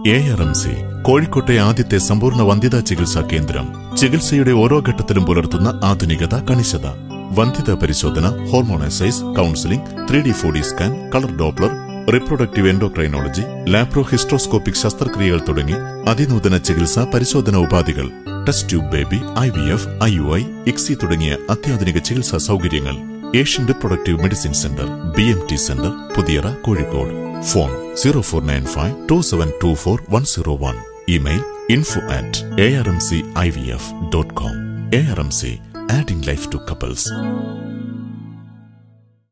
A R M C കോഴിക്കോട്ടെ ആദ്യത്തെ സമ്പൂർണ്ണ വന്ധ്യതാ ചികിത്സാ കേന്ദ്രം ചികിത്സയുടെ ഓരോ ഘട്ടത്തിലും പുലർത്തുന്ന ആധുനികത കണിശത വന്ധ്യതാ പരിശോധന hormone excise counselling three D four D scan colour Doppler reproductive endocrinology laparo hysteroscopic ശസ്ത്രക്രിയകൾ തുടങ്ങി അതിനൂതന ചികിത്സാ പരിശോധന ഉപാധികൾ test tube baby I V F I U I ICSI തുടങ്ങിയ അത്യാധുനിക ചികിത്സാ സൗകര്യങ്ങൾ Asian reproductive medicine centre B M T centre Puthiyara Kozhikode phone zero four nine five two seven two four one zero one email info at A R M C I V F dot com A R M C adding life to couples